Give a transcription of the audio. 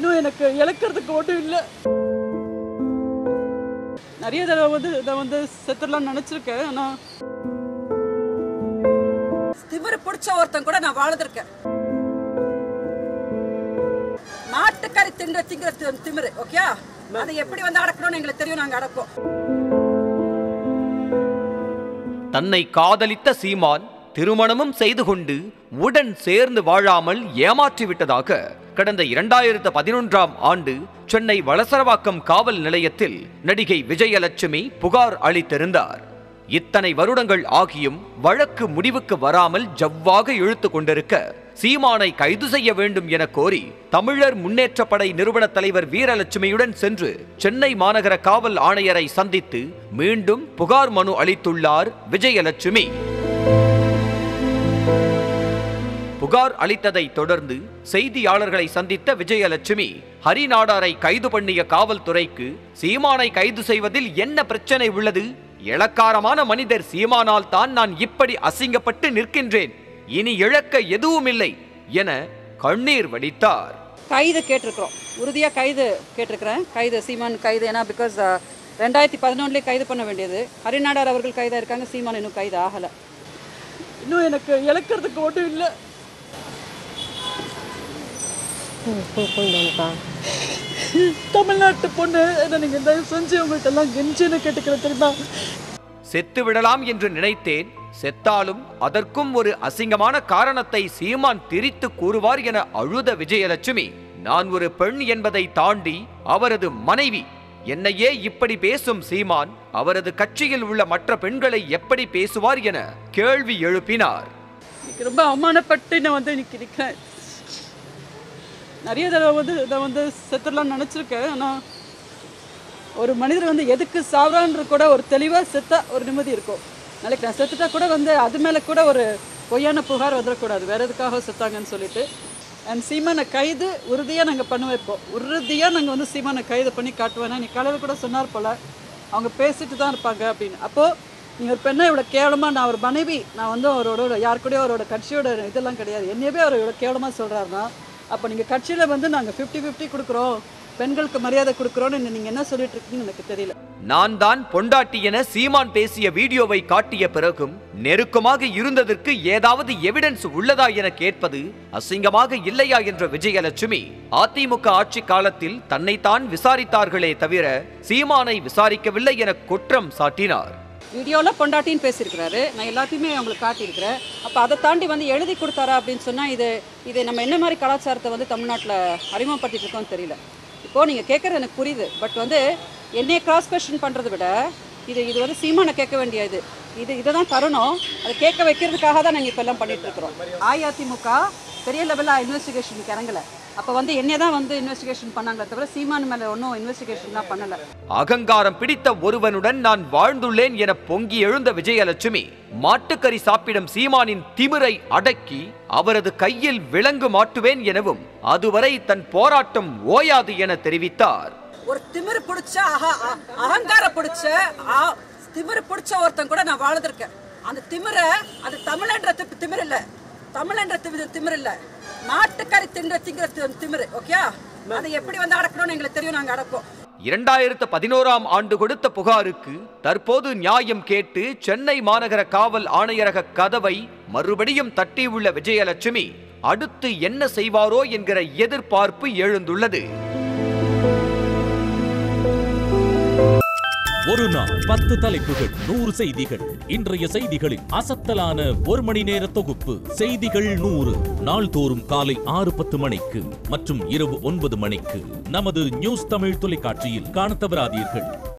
இன்னும் எனக்கு இழக்கிறதுக்கு ஒன்றும் இல்லை நிறைய தடவை வந்து இதை வந்து செத்துடலாம் நினச்சிருக்கேன் ஆனால் திமிரு பிடிச்ச ஒருத்தன் கூட நான் வாழ்ந்திருக்கேன் மாட்டுக்கறி தின்ற திங்கிற தி- திமிரு ஓகே அதை எப்படி வந்து அடக்கணும்னு எங்களுக்கு தெரியும் நாங்க அடப்போம் தன்னை காதலித்த சீமான் திருமணமும் செய்து கொண்டு உடன் சேர்ந்து வாழாமல் ஏமாற்றிவிட்டதாக கடந்த இரண்டாயிரத்து பதினொன்றாம் ஆண்டு சென்னை வளசரவாக்கம் காவல் நிலையத்தில் நடிகை விஜயலட்சுமி புகார் அளித்திருந்தார் இத்தனை வருடங்கள் ஆகியும் வழக்கு முடிவுக்கு வராமல் ஜவ்வாக இழுத்து கொண்டிருக்க சீமானை கைது செய்ய வேண்டும் என கோரி தமிழர் முன்னேற்றப் படை நிறுவன தலைவர் வீரலட்சுமியுடன் சென்று சென்னை மாநகர காவல் ஆணையரை சந்தித்து மீண்டும் புகார் மனு அளித்துள்ளார் விஜயலட்சுமி புகார் அளித்ததை தொடர்ந்து செய்தியாளர்களை சந்தித்த விஜயலட்சுமி ஹரிநாடாரை கைது பண்ணிய காவல்துறைக்கு சீமானை கைது செய்வதில் என்ன பிரச்சனை உள்ளது இளக்காரமான மனிதர் சீமானால் தான் நான் இப்படி அசிங்கப்பட்டு நிற்கின்றேன் இனி இழக்க எதுவுமில்லை என கண்ணீர் வடித்தார் கைது கேட்டிருக்கிறோம் உறுதியாக கைது கேட்டிருக்கிறேன் கைது சீமான் கைது ஏன்னா பிகாஸ் ரெண்டாயிரத்தி பதினொன்றுலேயே கைது பண்ண வேண்டியது ஹரிநாடார் அவர்கள் கைதாக இருக்காங்க சீமான் இன்னும் கைது ஆகலை இன்னும் எனக்கு இழக்கிறதுக்கு ஒன்றும் இல்லை தமிழ்நாட்டு பொண்ணு என்ன நீங்கள் தயவு செஞ்சு உங்கள்கிட்ட எல்லாம் கெஞ்சின்னு கேட்டுக்கிறேன் தெரியுமா செத்து விடலாம் என்று நினைத்தேன் செத்தாலும் அதற்கும் ஒரு அசிங்கமான காரணத்தை சீமான் திரித்து கூறுவார் என அழுத விஜயலட்சுமி நான் ஒரு பெண் என்பதை தாண்டி அவரது மனைவி என்னையே இப்படி பேசும் சீமான் அவரது கட்சியில் உள்ள மற்ற பெண்களை எப்படி பேசுவார் என கேள்வி எழுப்பினார் இன்னைக்கு ரொம்ப அவமானப்பட்டு நான் வந்து இன்னைக்கு நிற்கிறேன் நிறைய தடவை வந்து இதை வந்து செத்துடலாம் நினச்சிருக்கேன் ஆனால் ஒரு மனிதர் வந்து எதுக்கு சாவறான்ற கூட ஒரு தெளிவாக செத்தா ஒரு நிம்மதி இருக்கும் நாளைக்கு நான் செத்துட்டா கூட வந்து அது மேலே கூட ஒரு பொய்யான புகார் வந்துடக்கூடாது வேற எதுக்காக செத்தாங்கன்னு சொல்லிட்டு அண்ட் சீமானை கைது உறுதியாக நாங்கள் பண்ண வைப்போம் உறுதியாக நாங்கள் வந்து சீமானை கைது பண்ணி காட்டுவேன் நீ காலையில் கூட சொன்னார் போல் அவங்க பேசிட்டு தான் இருப்பாங்க அப்படின்னு அப்போது நீங்கள் ஒரு பெண்ணை இவ்வளோ கேவலமாக நான் ஒரு மனைவி நான் வந்து அவரோட யார் கூடயோ அவரோட கட்சியோட இதெல்லாம் கிடையாது என்னையவே அவர் இவ்வளோ கேவலமாக சொல்கிறாருன்னா அப்போ நீங்கள் கட்சியில் வந்து நாங்கள் ஃபிஃப்டி ஃபிஃப்டி கொடுக்குறோம் பெண்களுக்கு மரியாதை கொடுக்குறோன்னு நீங்கள் என்ன சொல்லிட்டு இருக்கீங்கன்னு எனக்கு தெரியல நான் தான் பொண்டாட்டி என சீமான் பேசிய வீடியோவை காட்டிய பிறகும் நெருக்கமாக இருந்ததற்கு ஏதாவது எவிடன்ஸ் உள்ளதா என கேட்பது அசிங்கமாக இல்லையா என்ற விஜயலட்சுமி அதிமுக ஆட்சி காலத்தில் தன்னைத்தான் விசாரித்தார்களே தவிர சீமானை விசாரிக்கவில்லை என குற்றம் சாட்டினார் வீடியோவில் பொண்டாட்டின்னு பேசியிருக்கிறாரு நான் எல்லாத்தையுமே அவங்களுக்கு காட்டியிருக்கிறேன் அப்போ அதை தாண்டி வந்து எழுதி கொடுத்தாரா அப்படின்னு சொன்னால் இது இது நம்ம என்ன மாதிரி கலாச்சாரத்தை வந்து தமிழ்நாட்டில் அறிமுகப்படுத்திட்டு இருக்கோம்னு தெரியல இப்போது நீங்கள் கேட்குறது எனக்கு புரியுது பட் வந்து என்னைய கிராஸ் கொஸ்டின் பண்ணுறதை விட இது இது வந்து சீமானை கேட்க வேண்டிய இது இது இதை தான் தரணும் அதை கேட்க வைக்கிறதுக்காக தான் நாங்கள் இப்போ எல்லாம் பண்ணிட்டு இருக்கிறோம் அஇஅதிமுக பெரிய லெவலில் இன்வெஸ்டிகேஷனுக்கு இறங்கலை அப்போ வந்து என்னைய தான் வந்து இன்வெஸ்டிகேஷன் பண்ணாங்களே தவிர சீமான் மேலே ஒன்றும் இன்வெஸ்டிகேஷன்லாம் பண்ணலை அகங்காரம் பிடித்த ஒருவனுடன் நான் வாழ்ந்துள்ளேன் என பொங்கி எழுந்த விஜயலட்சுமி மாட்டுக்கறி சாப்பிடும் சீமானின் திமிரை அடக்கி அவரது கையில் விலங்கு மாட்டுவேன் எனவும் அதுவரை தன் போராட்டம் ஓயாது என தெரிவித்தார் ஒரு திமிரு பிடிச்ச அக- அ- அகங்கார பிடிச்ச ஆ- திமிரு பிடிச்ச ஒருத்தன் கூட நான் வாழ்ந்திருக்கேன் அந்த திமிரை அது தமிழன்ற தி- திமிரு இல்ல தமிழன்ற தி- திமிரு இல்ல மாட்டுக்கறி தின்ற திங்கிற தி- திமிரு ஓகே அதை எப்படி வந்து அடக்கணும்னு எங்களுக்கு தெரியும் நாங்க அடப்போம் இரண்டாயிரத்து பதினோராம் ஆண்டு கொடுத்த புகாருக்கு தற்போது நியாயம் கேட்டு சென்னை மாநகர காவல் ஆணையரக கதவை மறுபடியும் தட்டியுள்ள விஜயலட்சுமி அடுத்து என்ன செய்வாரோ என்கிற எதிர்பார்ப்பு எழுந்துள்ளது ஒரு நாள் பத்து தலைப்புகள் நூறு செய்திகள் இன்றைய செய்திகளின் அசத்தலான ஒரு மணி நேர தொகுப்பு செய்திகள் நூறு நாள்தோறும் காலை ஆறு பத்து மணிக்கு மற்றும் இரவு ஒன்பது மணிக்கு நமது நியூஸ் தமிழ் தொலைக்காட்சியில் காணத் தவறாதீர்கள்